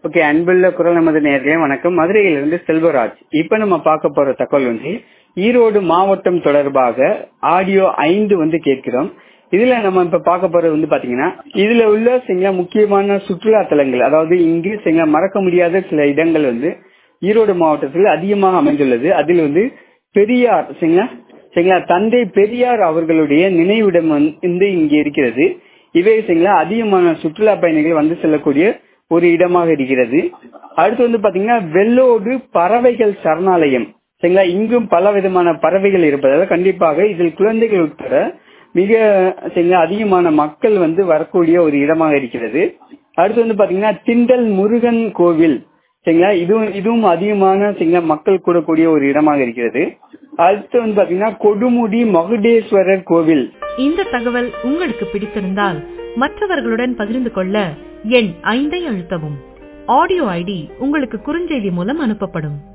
okay அன்புள்ள குரல் நமது நேர்களே வணக்கம் மதுரையிலிருந்து செல்வராஜ் இப்ப நம்ம பார்க்க போற தகவல் வந்து ஈரோடு மாவட்டம் தொடர்பாக ஆடியோ ஐந்து வந்து கேட்கிறோம் இதுல நம்ம இப்ப பார்க்க போறது வந்து பாத்தீங்கன்னா இதுல உள்ள சில முக்கியமான சுற்றுலா தலங்கள் அதாவது இங்கு சில மறக்க முடியாத சில இடங்கள் வந்து ஈரோடு மாவட்டத்தில் அதிகமாக அமைந்துள்ளது அதில் வந்து பெரியார் சரிங்களா சரிங்களா தந்தை பெரியார் அவர்களுடைய நினைவிடம் வந்து இங்கே இருக்கிறது இவை சரிங்களா அதிகமான சுற்றுலா பயணிகள் வந்து செல்லக்கூடிய ஒரு இடமாக இருக்கிறது அடுத்து வந்து பாத்தீங்கன்னா வெள்ளோடு பறவைகள் சரணாலயம் சரிங்களா இங்கும் பல விதமான பறவைகள் இருப்பதால் கண்டிப்பாக இதில் குழந்தைகள் உட்பட மிக சரிங்களா அதிகமான மக்கள் வந்து வரக்கூடிய ஒரு இடமாக இருக்கிறது அடுத்து வந்து பாத்தீங்கன்னா திண்டல் முருகன் கோவில் சரிங்களா இதுவும் இதுவும் அதிகமான சரிங்களா மக்கள் கூடக்கூடிய ஒரு இடமாக இருக்கிறது அடுத்து வந்து பாத்தீங்கன்னா கொடுமுடி மகுடேஸ்வரர் கோவில் இந்த தகவல் உங்களுக்கு பிடித்திருந்தால் மற்றவர்களுடன் பகிர்ந்து கொள்ள எண் ஐந்தை அழுத்தவும் ஆடியோ ஐடி உங்களுக்கு குறுஞ்செய்தி மூலம் அனுப்பப்படும்